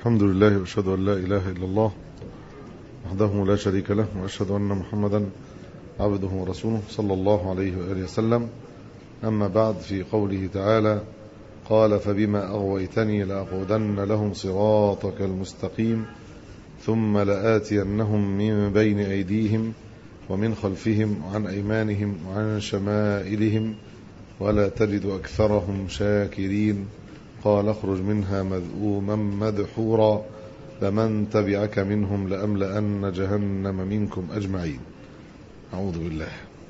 الحمد لله واشهد ان لا اله الا الله وحده لا شريك له واشهد ان محمدا عبده ورسوله صلى الله عليه واله وسلم اما بعد في قوله تعالى قال فبما اغويتني لاقعدن لهم صراطك المستقيم ثم لاتينهم من بين ايديهم ومن خلفهم وعن ايمانهم وعن شمائلهم ولا تجد اكثرهم شاكرين قال اخرج منها مذءوما مدحورا فمن تبعك منهم لأملأن جهنم منكم أجمعين أعوذ بالله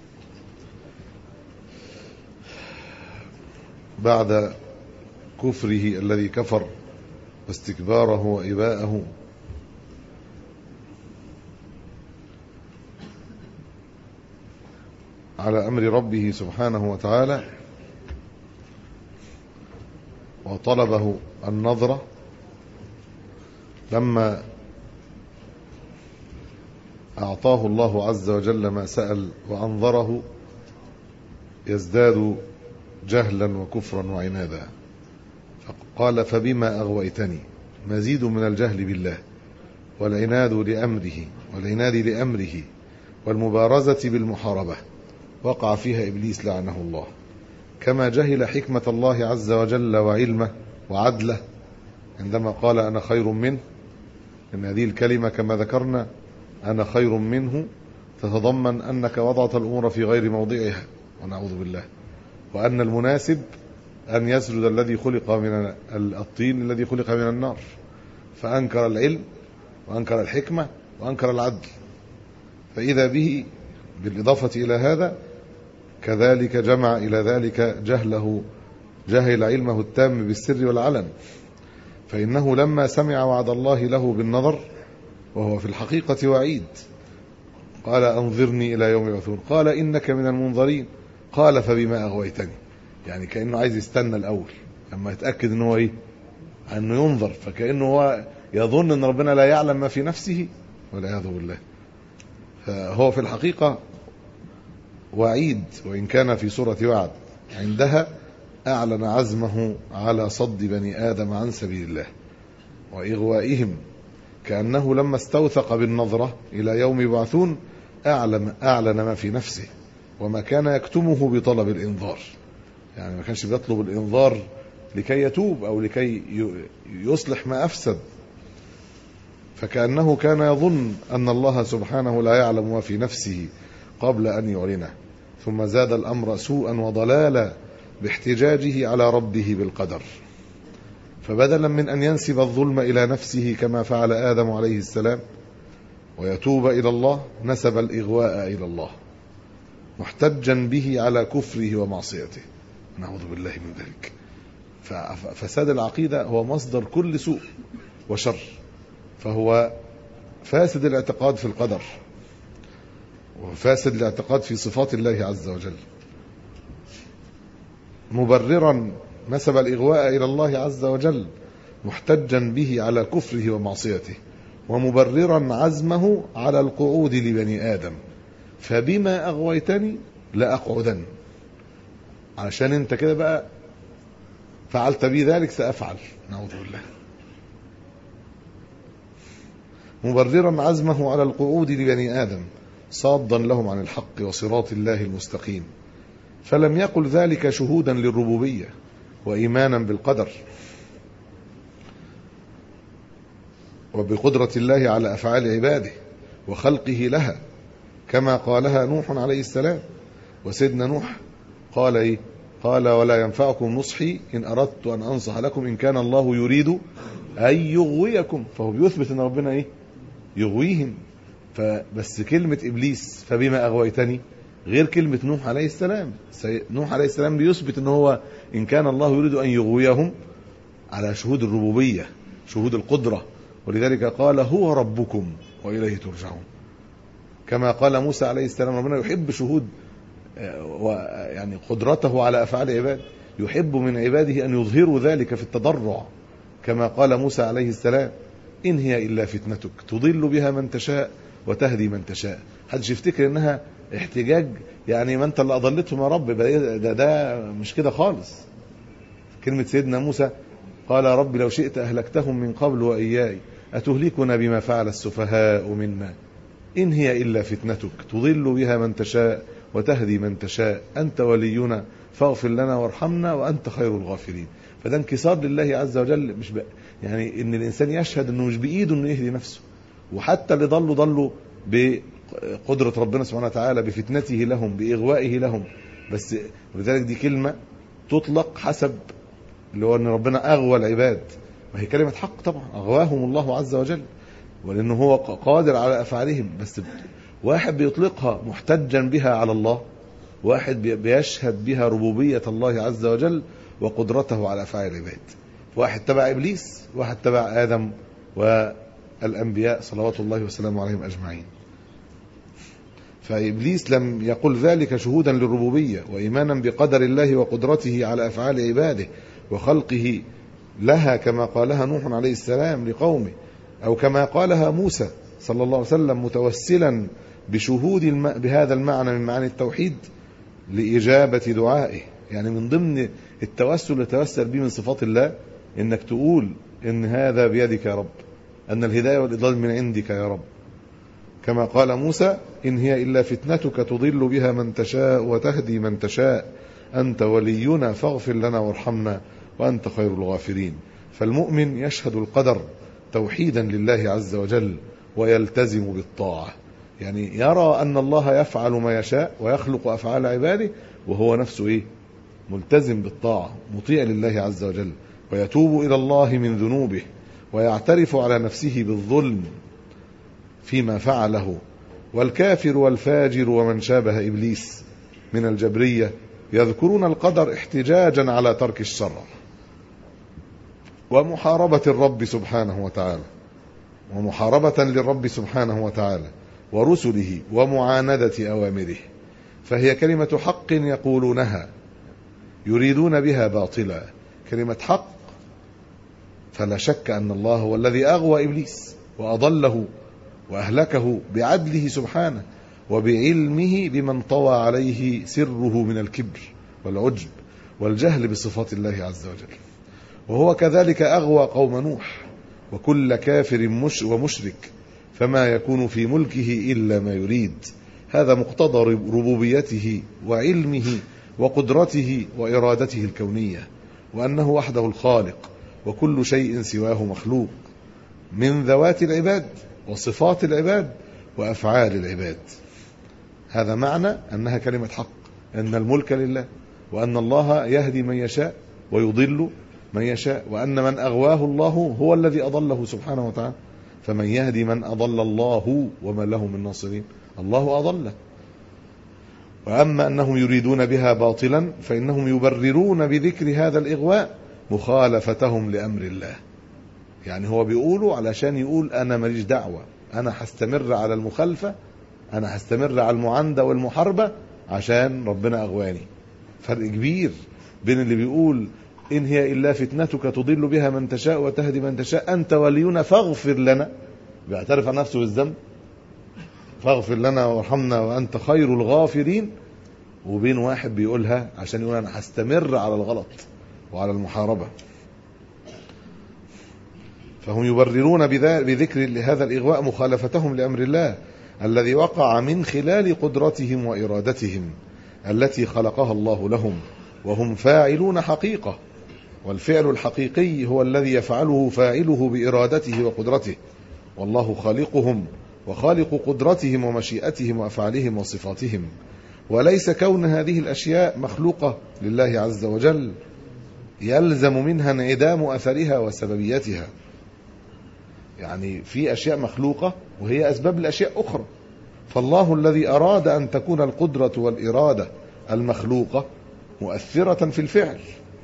بعد كفره الذي كفر واستكباره وإباءه على أمر ربه سبحانه وتعالى وطلبه النظرة لما أعطاه الله عز وجل ما سأل وأنظره يزداد جهلا وكفرا وعنادا فقال فبما أغويتني مزيد من الجهل بالله والعناد لأمره والعناد لأمره والمبارزة بالمحاربة وقع فيها إبليس لعنه الله كما جهل حكمة الله عز وجل وعلمه وعدله عندما قال أنا خير منه إن هذه الكلمة كما ذكرنا أنا خير منه تتضمن أنك وضعت الأمور في غير موضعها ونعوذ بالله وأن المناسب أن يسجد الذي خلق من الطين الذي خلق من النار فأنكر العلم وأنكر الحكمة وأنكر العدل فإذا به بالإضافة إلى هذا كذلك جمع إلى ذلك جهله جهل علمه التام بالسر والعلن فإنه لما سمع وعد الله له بالنظر وهو في الحقيقة وعيد قال أنظرني إلى يوم يبعثون قال إنك من المنظرين قال فبما أغويتني يعني كأنه عايز يستنى الأول لما يتأكد أنه إيه أنه ينظر فكأنه هو يظن أن ربنا لا يعلم ما في نفسه والعياذ بالله فهو في الحقيقة وعيد وإن كان في سورة وعد عندها أعلن عزمه على صد بني آدم عن سبيل الله وإغوائهم كأنه لما استوثق بالنظرة إلى يوم يبعثون أعلم أعلن ما في نفسه وما كان يكتمه بطلب الإنذار يعني ما كانش بيطلب الإنذار لكي يتوب أو لكي يصلح ما أفسد فكأنه كان يظن أن الله سبحانه لا يعلم ما في نفسه قبل أن يعلنه ثم زاد الأمر سوءا وضلالا باحتجاجه على ربه بالقدر فبدلا من أن ينسب الظلم إلى نفسه كما فعل آدم عليه السلام ويتوب إلى الله نسب الإغواء إلى الله محتجا به على كفره ومعصيته نعوذ بالله من ذلك ففساد العقيدة هو مصدر كل سوء وشر فهو فاسد الاعتقاد في القدر وفاسد الاعتقاد في صفات الله عز وجل مبررا نسب الإغواء إلى الله عز وجل محتجا به على كفره ومعصيته ومبررا عزمه على القعود لبني آدم فبما أغويتني لأقعدن علشان انت كده بقى فعلت بي ذلك سأفعل نعوذ بالله مبررا عزمه على القعود لبني آدم صادا لهم عن الحق وصراط الله المستقيم فلم يقل ذلك شهودا للربوبية وإيمانا بالقدر وبقدرة الله على أفعال عباده وخلقه لها كما قالها نوح عليه السلام وسيدنا نوح قال إيه قال ولا ينفعكم نصحي إن أردت أن أنصح لكم إن كان الله يريد أن يغويكم فهو بيثبت أن ربنا إيه يغويهم فبس كلمة إبليس فبما أغويتني غير كلمة نوح عليه السلام نوح عليه السلام بيثبت ان هو ان كان الله يريد ان يغويهم على شهود الربوبية شهود القدرة ولذلك قال هو ربكم وإليه ترجعون كما قال موسى عليه السلام ربنا يحب شهود يعني قدرته على أفعال عباد يحب من عباده أن يظهروا ذلك في التضرع كما قال موسى عليه السلام إن هي إلا فتنتك تضل بها من تشاء وتهدي من تشاء حدش يفتكر انها احتجاج يعني ما انت اللي اضلتهم يا رب ده, ده, ده مش كده خالص كلمة سيدنا موسى قال رب لو شئت أهلكتهم من قبل وإياي أتهلكنا بما فعل السفهاء منا إن هي إلا فتنتك تضل بها من تشاء وتهدي من تشاء أنت ولينا فاغفر لنا وارحمنا وأنت خير الغافرين فده انكسار لله عز وجل مش بقى يعني ان الانسان يشهد انه مش بايده انه يهدي نفسه وحتى اللي ضلوا ضلوا بقدرة ربنا سبحانه وتعالى بفتنته لهم بإغوائه لهم بس ولذلك دي كلمة تطلق حسب اللي هو ان ربنا اغوى العباد وهي كلمة حق طبعا اغواهم الله عز وجل ولانه هو قادر على افعالهم بس واحد بيطلقها محتجا بها على الله واحد بيشهد بها ربوبية الله عز وجل وقدرته على افعال العباد واحد تبع ابليس واحد تبع ادم والانبياء صلوات الله وسلامه عليهم اجمعين فابليس لم يقل ذلك شهودا للربوبيه وايمانا بقدر الله وقدرته على افعال عباده وخلقه لها كما قالها نوح عليه السلام لقومه او كما قالها موسى صلى الله عليه وسلم متوسلا بشهود الم... بهذا المعنى من معاني التوحيد لاجابه دعائه يعني من ضمن التوسل اللي توسل به من صفات الله انك تقول ان هذا بيدك يا رب ان الهدايه والاضلال من عندك يا رب كما قال موسى ان هي الا فتنتك تضل بها من تشاء وتهدي من تشاء انت ولينا فاغفر لنا وارحمنا وانت خير الغافرين فالمؤمن يشهد القدر توحيدا لله عز وجل ويلتزم بالطاعه يعني يرى ان الله يفعل ما يشاء ويخلق افعال عباده وهو نفسه ايه ملتزم بالطاعه مطيع لله عز وجل ويتوب الى الله من ذنوبه ويعترف على نفسه بالظلم فيما فعله والكافر والفاجر ومن شابه ابليس من الجبريه يذكرون القدر احتجاجا على ترك الشر ومحاربه الرب سبحانه وتعالى ومحاربه للرب سبحانه وتعالى ورسله ومعانده اوامره فهي كلمه حق يقولونها يريدون بها باطلا كلمه حق فلا شك ان الله هو الذي اغوى ابليس واضله واهلكه بعدله سبحانه وبعلمه بمن طوى عليه سره من الكبر والعجب والجهل بصفات الله عز وجل وهو كذلك اغوى قوم نوح وكل كافر مش ومشرك فما يكون في ملكه الا ما يريد هذا مقتضى ربوبيته وعلمه وقدرته وارادته الكونيه وانه وحده الخالق وكل شيء سواه مخلوق من ذوات العباد وصفات العباد وافعال العباد هذا معنى انها كلمه حق ان الملك لله وان الله يهدي من يشاء ويضل من يشاء وان من اغواه الله هو الذي اضله سبحانه وتعالى فمن يهدي من اضل الله وما له من ناصرين الله اضله واما انهم يريدون بها باطلا فانهم يبررون بذكر هذا الاغواء مخالفتهم لامر الله يعني هو بيقولوا علشان يقول انا ماليش دعوه انا هستمر على المخالفه انا هستمر على المعانده والمحاربه عشان ربنا اغواني فرق كبير بين اللي بيقول ان هي الا فتنتك تضل بها من تشاء وتهدي من تشاء انت ولينا فاغفر لنا بيعترف عن نفسه بالذنب فاغفر لنا وارحمنا وانت خير الغافرين وبين واحد بيقولها عشان يقول انا هستمر على الغلط وعلى المحاربه فهم يبررون بذكر لهذا الإغواء مخالفتهم لأمر الله الذي وقع من خلال قدرتهم وإرادتهم التي خلقها الله لهم وهم فاعلون حقيقة والفعل الحقيقي هو الذي يفعله فاعله بإرادته وقدرته والله خالقهم وخالق قدرتهم ومشيئتهم وأفعالهم وصفاتهم وليس كون هذه الأشياء مخلوقة لله عز وجل يلزم منها انعدام أثرها وسببيتها يعني في اشياء مخلوقه وهي اسباب لاشياء اخرى فالله الذي اراد ان تكون القدره والاراده المخلوقه مؤثره في الفعل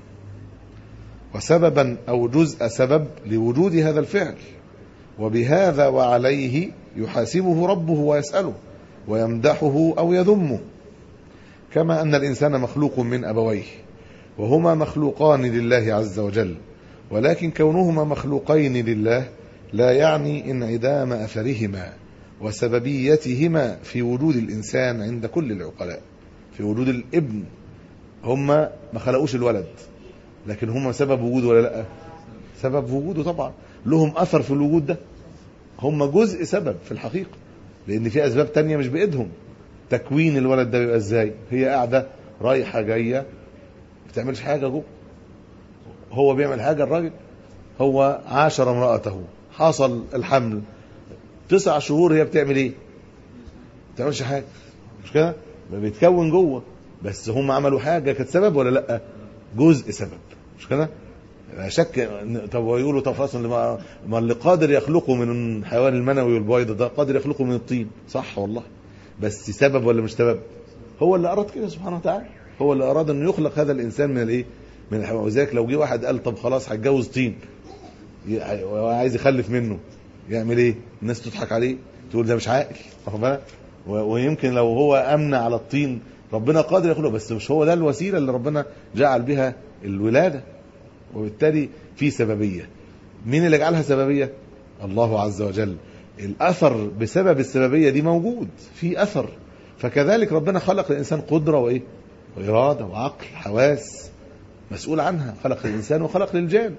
وسببا او جزء سبب لوجود هذا الفعل وبهذا وعليه يحاسبه ربه ويساله ويمدحه او يذمه كما ان الانسان مخلوق من ابويه وهما مخلوقان لله عز وجل ولكن كونهما مخلوقين لله لا يعني انعدام اثرهما وسببيتهما في وجود الانسان عند كل العقلاء في وجود الابن هم ما خلقوش الولد لكن هم سبب وجوده ولا لا سبب في وجوده طبعا لهم اثر في الوجود ده هم جزء سبب في الحقيقه لان في اسباب تانية مش بايدهم تكوين الولد ده بيبقى ازاي هي قاعده رايحه جايه ما بتعملش حاجه جوه هو بيعمل حاجه الراجل هو عاشر امراته حصل الحمل تسع شهور هي بتعمل ايه؟ ما بتعملش حاجه مش كده؟ بيتكون جوه بس هم عملوا حاجه كانت سبب ولا لا؟ جزء سبب مش كده؟ لا شك طب ويقولوا طب خلاص ما ما اللي قادر يخلقه من الحيوان المنوي والبيض ده قادر يخلقه من الطين صح والله بس سبب ولا مش سبب؟ هو اللي اراد كده سبحانه وتعالى هو اللي اراد انه يخلق هذا الانسان من الايه؟ من الحيوان وذلك لو جه واحد قال طب خلاص هتجوز طين وعايز يخلف منه يعمل ايه؟ الناس تضحك عليه تقول ده مش عاقل واخد بالك؟ ويمكن لو هو امن على الطين ربنا قادر يخلقه بس مش هو ده الوسيله اللي ربنا جعل بها الولاده وبالتالي في سببيه مين اللي جعلها سببيه؟ الله عز وجل الاثر بسبب السببيه دي موجود في اثر فكذلك ربنا خلق الانسان قدره وايه؟ واراده وعقل حواس مسؤول عنها خلق الانسان وخلق الجان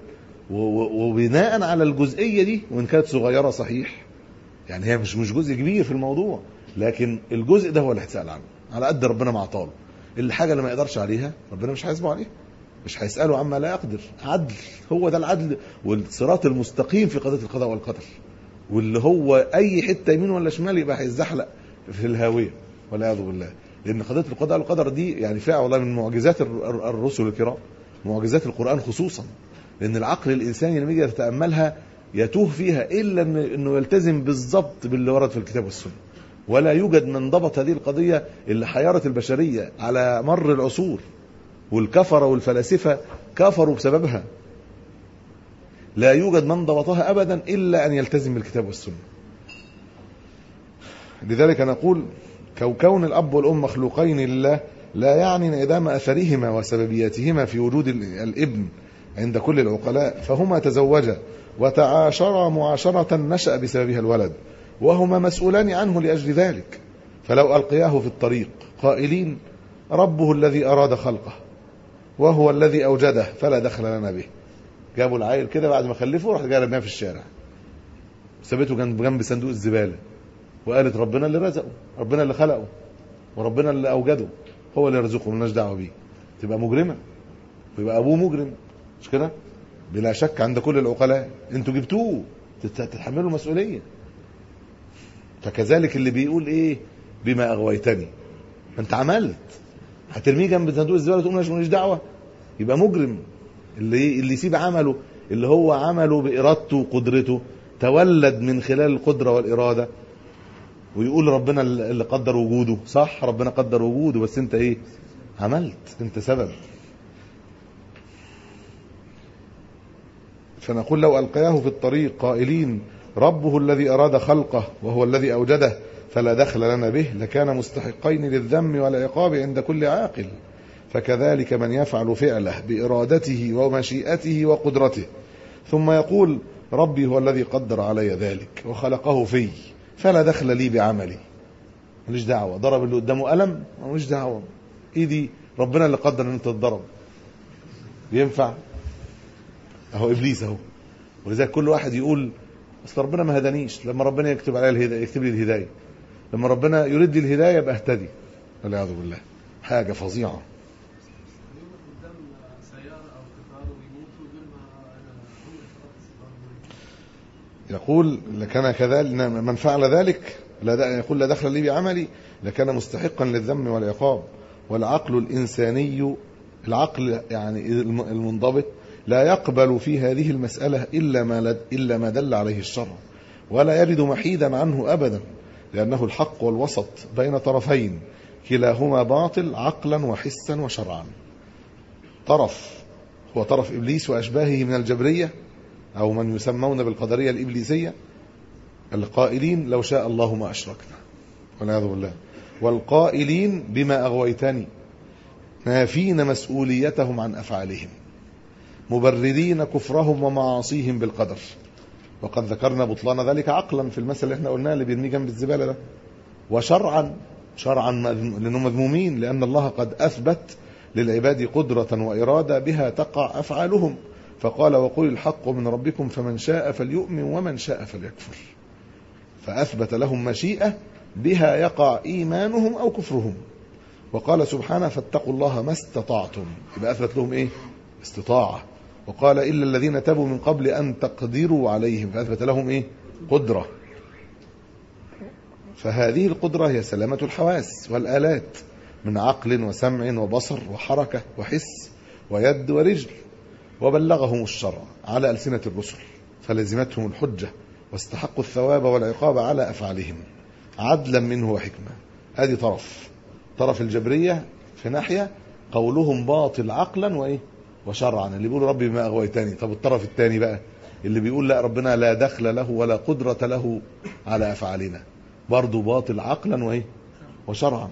وبناء على الجزئيه دي وان كانت صغيره صحيح يعني هي مش مش جزء كبير في الموضوع لكن الجزء ده هو اللي هيتسال عنه على قد ربنا ما عطاله الحاجه اللي ما يقدرش عليها ربنا مش هيحاسبه عليها مش هيساله عما لا يقدر عدل هو ده العدل والصراط المستقيم في قضيه القضاء والقدر واللي هو اي حته يمين ولا شمال يبقى هيزحلق في الهاويه والعياذ بالله لان قضيه القضاء والقدر دي يعني فيها والله من معجزات الرسل الكرام معجزات القران خصوصا لان العقل الانساني لما يجي يتاملها يتوه فيها الا انه يلتزم بالضبط باللي ورد في الكتاب والسنه ولا يوجد من ضبط هذه القضيه اللي حيرت البشريه على مر العصور والكفره والفلاسفه كفروا بسببها لا يوجد من ضبطها ابدا الا ان يلتزم بالكتاب والسنه لذلك نقول كون الاب والام مخلوقين لله لا يعني انعدام اثرهما وسببياتهما في وجود الابن عند كل العقلاء فهما تزوجا وتعاشرا معاشرة نشأ بسببها الولد وهما مسؤولان عنه لأجل ذلك فلو ألقياه في الطريق قائلين ربه الذي أراد خلقه وهو الذي أوجده فلا دخل لنا به جابوا العيل كده بعد ما خلفه راح جاي رماه في الشارع سابته جنب جنب صندوق الزبالة وقالت ربنا اللي رزقه ربنا اللي خلقه وربنا اللي أوجده هو اللي يرزقه مالناش دعوة بيه تبقى مجرمة ويبقى أبوه مجرم مش كده بلا شك عند كل العقلاء انتوا جبتوه تتحملوا المسؤوليه فكذلك اللي بيقول ايه بما اغويتني ما انت عملت هترميه جنب صندوق الزباله وتقول ماليش دعوه يبقى مجرم اللي اللي يسيب عمله اللي هو عمله بارادته وقدرته تولد من خلال القدره والاراده ويقول ربنا اللي قدر وجوده صح ربنا قدر وجوده بس انت ايه عملت انت سبب فنقول لو ألقياه في الطريق قائلين ربه الذي أراد خلقه وهو الذي أوجده فلا دخل لنا به لكان مستحقين للذم والعقاب عند كل عاقل فكذلك من يفعل فعله بإرادته ومشيئته وقدرته ثم يقول ربي هو الذي قدر علي ذلك وخلقه في فلا دخل لي بعملي ماليش دعوة ضرب اللي قدامه قلم ماليش دعوة ايدي ربنا اللي قدر ان انت تضرب ينفع اهو ابليس اهو ولذلك كل واحد يقول اصل ربنا ما هدانيش لما ربنا يكتب عليا الهدايه يكتب لي الهدايه لما ربنا يريد لي الهدايه يبقى اهتدي والعياذ بالله حاجه فظيعه يقول لكان كذلك من فعل ذلك لا يقول لا دخل لي بعملي لكان مستحقا للذم والعقاب والعقل الانساني العقل يعني المنضبط لا يقبل في هذه المسألة إلا ما, لد إلا ما دل عليه الشرع ولا يجد محيدا عنه أبدا لأنه الحق والوسط بين طرفين كلاهما باطل عقلا وحسا وشرعا طرف هو طرف إبليس وأشباهه من الجبرية أو من يسمون بالقدرية الإبليسية القائلين لو شاء الله ما أشركنا والعياذ بالله والقائلين بما أغويتني نافين مسؤوليتهم عن أفعالهم مبردين كفرهم ومعاصيهم بالقدر وقد ذكرنا بطلان ذلك عقلا في المثل اللي احنا قلناه اللي بيرميه جنب الزباله ده وشرعا شرعا لانهم مذمومين لان الله قد اثبت للعباد قدره واراده بها تقع افعالهم فقال وقل الحق من ربكم فمن شاء فليؤمن ومن شاء فليكفر فأثبت لهم مشيئة بها يقع إيمانهم أو كفرهم وقال سبحانه فاتقوا الله ما استطعتم يبقى أثبت لهم إيه استطاعة وقال إلا الذين تابوا من قبل أن تقدروا عليهم فأثبت لهم إيه قدرة فهذه القدرة هي سلامة الحواس والآلات من عقل وسمع وبصر وحركة وحس ويد ورجل وبلغهم الشرع على ألسنة الرسل فلزمتهم الحجة واستحقوا الثواب والعقاب على أفعالهم عدلا منه وحكمة هذه طرف طرف الجبرية في ناحية قولهم باطل عقلا وإيه وشرعا اللي بيقول ربي ما أغويتني طب الطرف الثاني بقى اللي بيقول لا ربنا لا دخل له ولا قدرة له على أفعالنا برضه باطل عقلا وإيه وشرعا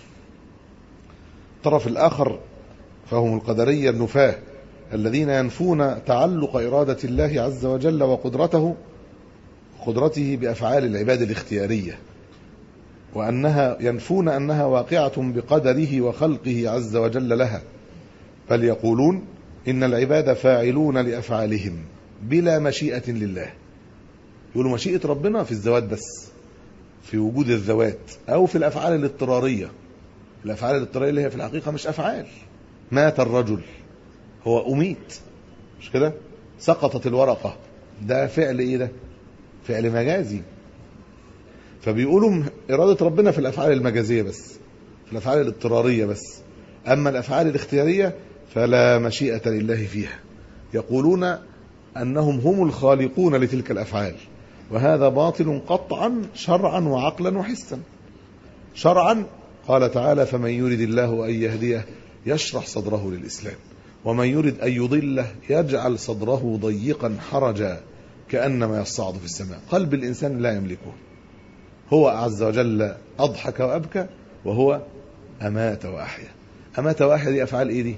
الطرف الآخر فهم القدرية النفاه الذين ينفون تعلق إرادة الله عز وجل وقدرته قدرته بأفعال العباد الاختيارية وأنها ينفون أنها واقعة بقدره وخلقه عز وجل لها بل يقولون إن العباد فاعلون لأفعالهم بلا مشيئة لله يقولوا مشيئة ربنا في الذوات بس في وجود الذوات أو في الأفعال الاضطرارية الأفعال الاضطرارية اللي هي في الحقيقة مش أفعال مات الرجل هو أميت مش كده سقطت الورقة ده فعل إيه ده فعل مجازي فبيقولوا إرادة ربنا في الأفعال المجازية بس في الأفعال الاضطرارية بس أما الأفعال الاختيارية فلا مشيئة لله فيها يقولون أنهم هم الخالقون لتلك الأفعال وهذا باطل قطعا شرعا وعقلا وحسا شرعا قال تعالى فمن يرد الله أن يهديه يشرح صدره للإسلام ومن يرد أن يضله يجعل صدره ضيقا حرجا كأنما يصعد في السماء قلب الإنسان لا يملكه هو عز وجل أضحك وأبكى وهو أمات وأحيا أمات وأحيا دي أفعال إيه دي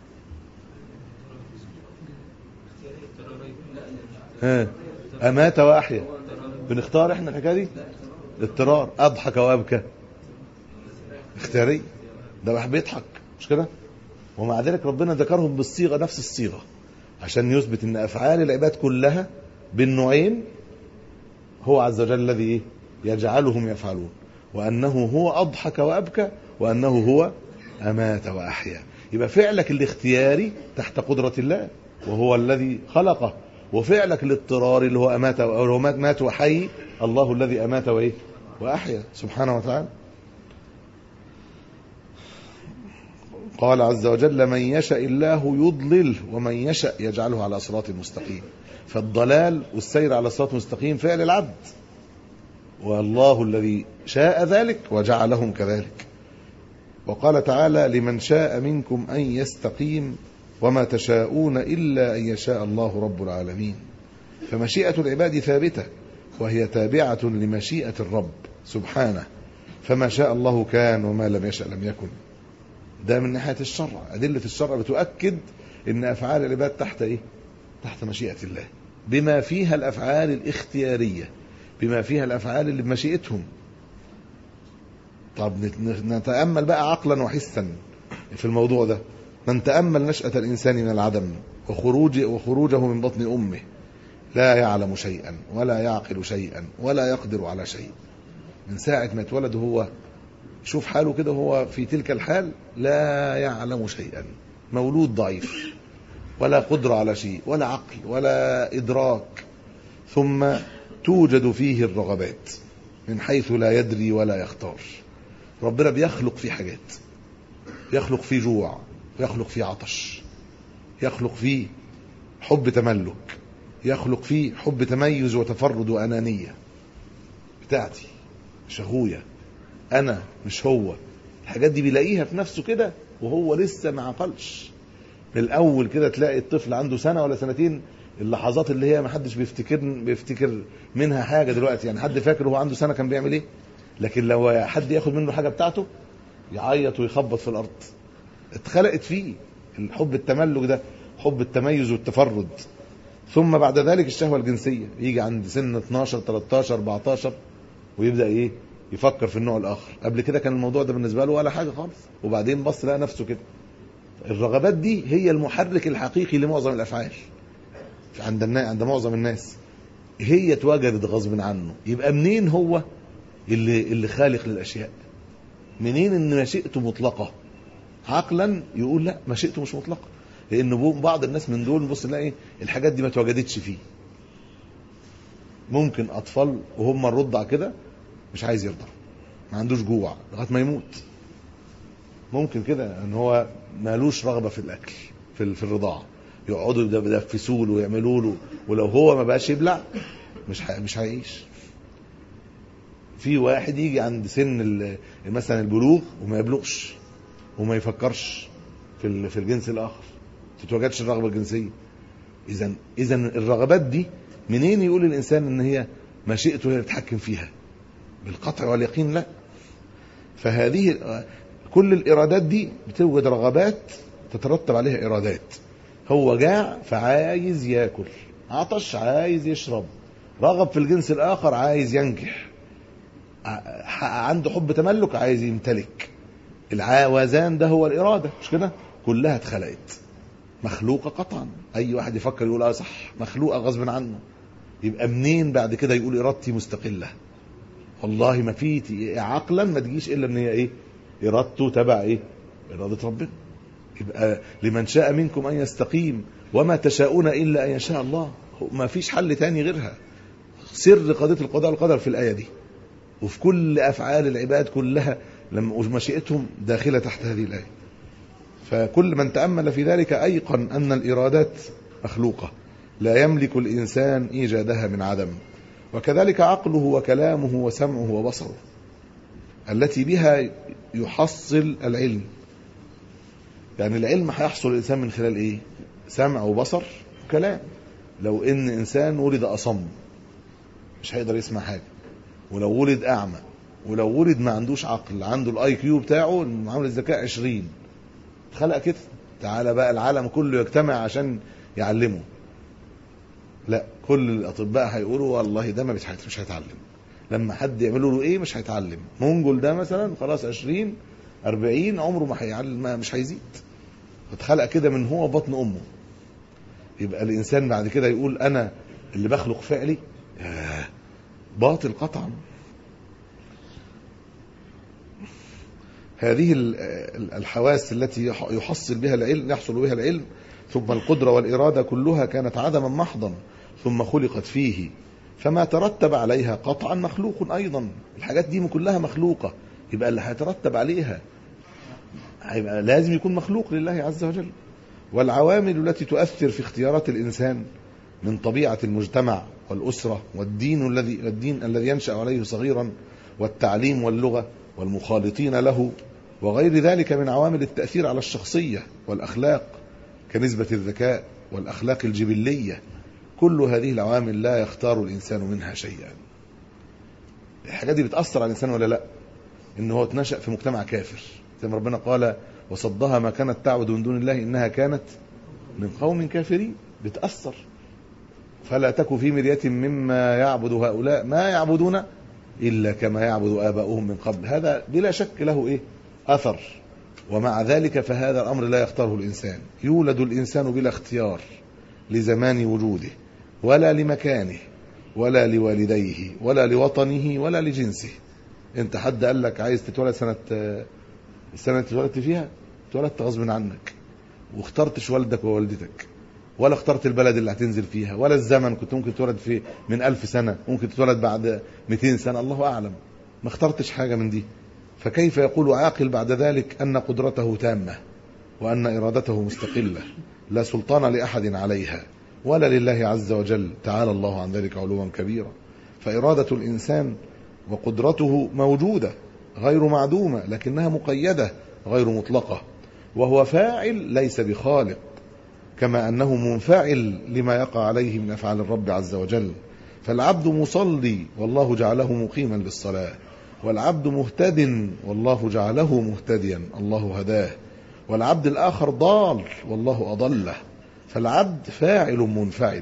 ها أمات وأحيا بنختار احنا الحكاية دي اضطرار أضحك وأبكى اختياري ده واحد بيضحك مش كده ومع ذلك ربنا ذكرهم بالصيغة نفس الصيغة عشان يثبت ان افعال العباد كلها بالنوعين هو عز وجل الذي يجعلهم يفعلون وانه هو اضحك وابكى وانه هو امات واحيا يبقى فعلك الاختياري تحت قدرة الله وهو الذي خلقه وفعلك الاضطراري اللي هو امات او مات, مات وحي الله الذي امات وايه واحيا سبحانه وتعالى قال عز وجل من يشاء الله يضلل ومن يشاء يجعله على صراط مستقيم فالضلال والسير على صراط مستقيم فعل العبد والله الذي شاء ذلك وجعلهم كذلك وقال تعالى لمن شاء منكم أن يستقيم وما تشاءون إلا أن يشاء الله رب العالمين فمشيئة العباد ثابتة وهي تابعة لمشيئة الرب سبحانه فما شاء الله كان وما لم يشأ لم يكن ده من ناحية الشرع أدلة الشرع بتؤكد أن أفعال العباد تحت إيه؟ تحت مشيئة الله بما فيها الأفعال الاختيارية بما فيها الأفعال اللي بمشيئتهم طب نتأمل بقى عقلا وحسا في الموضوع ده من تأمل نشأة الإنسان من العدم وخروج وخروجه من بطن أمه لا يعلم شيئا ولا يعقل شيئا ولا يقدر على شيء من ساعة ما اتولد هو شوف حاله كده وهو في تلك الحال لا يعلم شيئا مولود ضعيف ولا قدرة على شيء ولا عقل ولا إدراك ثم توجد فيه الرغبات من حيث لا يدري ولا يختار ربنا بيخلق فيه حاجات يخلق فيه جوع يخلق فيه عطش يخلق فيه حب تملك يخلق فيه حب تميز وتفرد وأنانية بتاعتي شهوية أنا مش هو الحاجات دي بيلاقيها في نفسه كده وهو لسه ما عقلش من الأول كده تلاقي الطفل عنده سنة ولا سنتين اللحظات اللي هي ما حدش بيفتكر بيفتكر منها حاجة دلوقتي يعني حد فاكر هو عنده سنة كان بيعمل ايه لكن لو حد ياخد منه حاجة بتاعته يعيط ويخبط في الأرض اتخلقت فيه الحب التملك ده حب التميز والتفرد ثم بعد ذلك الشهوة الجنسية يجي عند سن 12 13 14 ويبدأ ايه يفكر في النوع الاخر قبل كده كان الموضوع ده بالنسبه له ولا حاجه خالص وبعدين بص لقى نفسه كده الرغبات دي هي المحرك الحقيقي لمعظم الافعال عند الناس عند معظم الناس هي اتوجدت غصب عنه يبقى منين هو اللي اللي خالق للاشياء منين ان مشيئته مطلقه عقلا يقول لا مشيئته مش مطلقه لان بعض الناس من دول نبص نلاقي الحاجات دي ما اتوجدتش فيه ممكن اطفال وهم الرضع كده مش عايز يرضع ما عندوش جوع لغايه ما يموت ممكن كده ان هو مالوش رغبه في الاكل في في الرضاعه يقعدوا يدفسوا له ويعملوا له ولو هو ما بقاش يبلع مش ح... مش هيعيش في واحد يجي عند سن مثلا البلوغ وما يبلغش وما يفكرش في في الجنس الاخر تتوجدش الرغبه الجنسيه اذا اذا الرغبات دي منين يقول الانسان ان هي مشيئته هي اللي بتتحكم فيها بالقطع واليقين لا فهذه كل الارادات دي بتوجد رغبات تترتب عليها ارادات هو جاع فعايز ياكل عطش عايز يشرب رغب في الجنس الاخر عايز ينجح عنده حب تملك عايز يمتلك العوزان ده هو الاراده مش كده كلها اتخلقت مخلوقه قطعا اي واحد يفكر يقول اه صح مخلوقه غصب عنه يبقى منين بعد كده يقول ارادتي مستقله والله ما في عقلا ما تجيش الا ان هي ايه ارادته تبع ايه اراده ربنا يبقى لمن شاء منكم ان يستقيم وما تشاءون الا ان يشاء الله ما فيش حل تاني غيرها سر قضيه القضاء والقدر في الايه دي وفي كل افعال العباد كلها لما مشيئتهم داخله تحت هذه الايه فكل من تامل في ذلك ايقن ان الارادات مخلوقه لا يملك الانسان ايجادها من عدم وكذلك عقله وكلامه وسمعه وبصره التي بها يحصل العلم يعني العلم هيحصل الانسان من خلال ايه سمع وبصر وكلام لو ان انسان ولد اصم مش هيقدر يسمع حاجه ولو ولد اعمى ولو ولد ما عندوش عقل عنده الاي كيو بتاعه معامل الذكاء 20 اتخلق كده تعالى بقى العالم كله يجتمع عشان يعلمه لا كل الاطباء هيقولوا والله ده ما مش هيتعلم لما حد يعملوا له ايه مش هيتعلم منجل ده مثلا خلاص 20 40 عمره ما هيعلم مش هيزيد اتخلق كده من هو بطن امه يبقى الانسان بعد كده يقول انا اللي بخلق فعلي باطل قطعا هذه الحواس التي يحصل بها العلم يحصل بها العلم ثم القدرة والإرادة كلها كانت عدما محضا ثم خلقت فيه فما ترتب عليها قطعا مخلوق أيضا الحاجات دي كلها مخلوقة يبقى اللي هيترتب عليها هيبقى لازم يكون مخلوق لله عز وجل والعوامل التي تؤثر في اختيارات الإنسان من طبيعة المجتمع والأسرة والدين الذي الدين الذي ينشأ عليه صغيرا والتعليم واللغة والمخالطين له وغير ذلك من عوامل التأثير على الشخصية والأخلاق كنسبة الذكاء والأخلاق الجبلية كل هذه العوامل لا يختار الإنسان منها شيئا الحاجات دي بتأثر على الإنسان ولا لا إن هو اتنشأ في مجتمع كافر زي ما ربنا قال وصدها ما كانت تعبد من دون الله إنها كانت من قوم كافرين بتأثر فلا تك في مرية مما يعبد هؤلاء ما يعبدون إلا كما يعبد آباؤهم من قبل هذا بلا شك له إيه أثر ومع ذلك فهذا الأمر لا يختاره الإنسان يولد الإنسان بلا اختيار لزمان وجوده ولا لمكانه ولا لوالديه ولا لوطنه ولا لجنسه انت حد قال لك عايز تتولد سنة السنة اللي اتولدت فيها اتولدت غصب عنك واخترتش والدك ووالدتك ولا اخترت البلد اللي هتنزل فيها ولا الزمن كنت ممكن تتولد في من ألف سنة ممكن تتولد بعد 200 سنة الله أعلم ما اخترتش حاجة من دي فكيف يقول عاقل بعد ذلك أن قدرته تامة وأن إرادته مستقلة لا سلطان لأحد عليها ولا لله عز وجل تعالى الله عن ذلك علوا كبيرا فإرادة الإنسان وقدرته موجودة غير معدومة لكنها مقيدة غير مطلقة وهو فاعل ليس بخالق كما أنه منفعل لما يقع عليه من أفعال الرب عز وجل فالعبد مصلي والله جعله مقيما للصلاة والعبد مهتد والله جعله مهتديا الله هداه والعبد الآخر ضال والله أضله فالعبد فاعل منفعل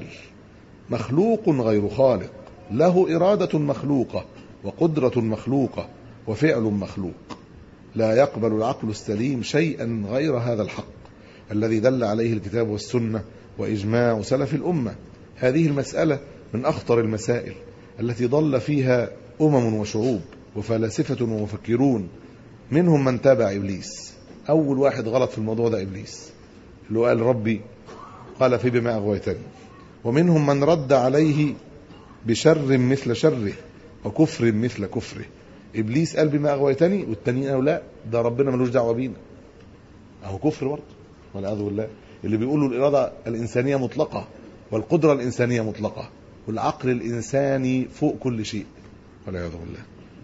مخلوق غير خالق له إرادة مخلوقة وقدرة مخلوقة وفعل مخلوق لا يقبل العقل السليم شيئا غير هذا الحق الذي دل عليه الكتاب والسنة وإجماع سلف الأمة هذه المسألة من أخطر المسائل التي ضل فيها أمم وشعوب وفلاسفة ومفكرون منهم من تابع إبليس أول واحد غلط في الموضوع ده إبليس اللي قال ربي قال في بما أغويتني ومنهم من رد عليه بشر مثل شره وكفر مثل كفره إبليس قال بما أغويتني والتانيين قالوا لا ده ربنا ملوش دعوة بينا أهو كفر برضه والعياذ بالله اللي بيقولوا الإرادة الإنسانية مطلقة والقدرة الإنسانية مطلقة والعقل الإنساني فوق كل شيء والعياذ بالله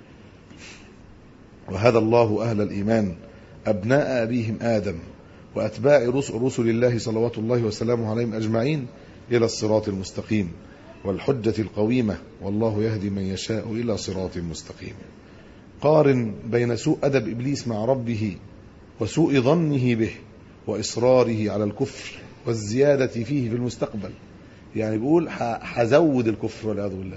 وهدى الله أهل الإيمان أبناء أبيهم آدم وأتباع رسل الله صلوات الله وسلامه عليهم أجمعين إلى الصراط المستقيم والحجة القويمة والله يهدي من يشاء إلى صراط مستقيم قارن بين سوء أدب إبليس مع ربه وسوء ظنه به وإصراره على الكفر والزيادة فيه في المستقبل يعني بيقول هزود الكفر والعياذ بالله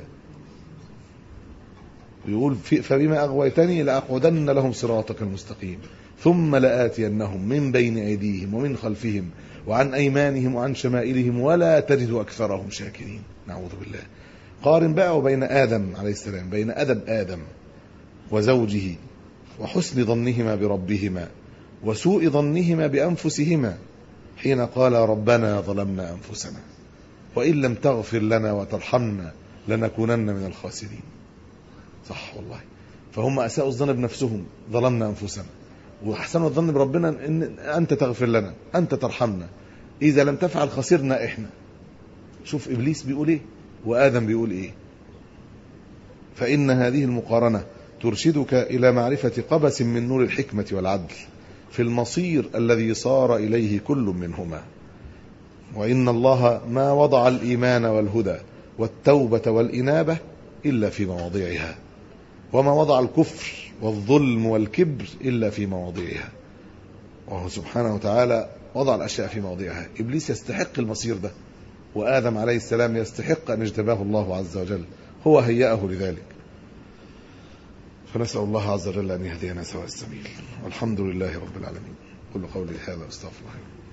يقول فبما أغويتني لأقعدن لهم صراطك المستقيم ثم لآتينهم من بين أيديهم ومن خلفهم وعن أيمانهم وعن شمائلهم ولا تجد أكثرهم شاكرين نعوذ بالله قارن بقى وبين آدم عليه السلام بين أدب آدم وزوجه وحسن ظنهما بربهما وسوء ظنهما بأنفسهما حين قال ربنا ظلمنا أنفسنا وإن لم تغفر لنا وترحمنا لنكونن من الخاسرين صح والله فهم أساءوا الظن بنفسهم ظلمنا أنفسنا وأحسنوا الظن بربنا إن أنت تغفر لنا أنت ترحمنا إذا لم تفعل خسرنا إحنا شوف إبليس بيقول إيه وآدم بيقول إيه فإن هذه المقارنة ترشدك إلى معرفة قبس من نور الحكمة والعدل في المصير الذي صار إليه كل منهما وإن الله ما وضع الإيمان والهدى والتوبة والإنابة إلا في مواضعها وما وضع الكفر والظلم والكبر إلا في مواضعها وهو سبحانه وتعالى وضع الأشياء في مواضعها إبليس يستحق المصير ده وآدم عليه السلام يستحق أن اجتباه الله عز وجل هو هيأه لذلك فنسأل الله عز وجل أن يهدينا سواء السبيل والحمد لله رب العالمين كل قولي هذا استغفر الله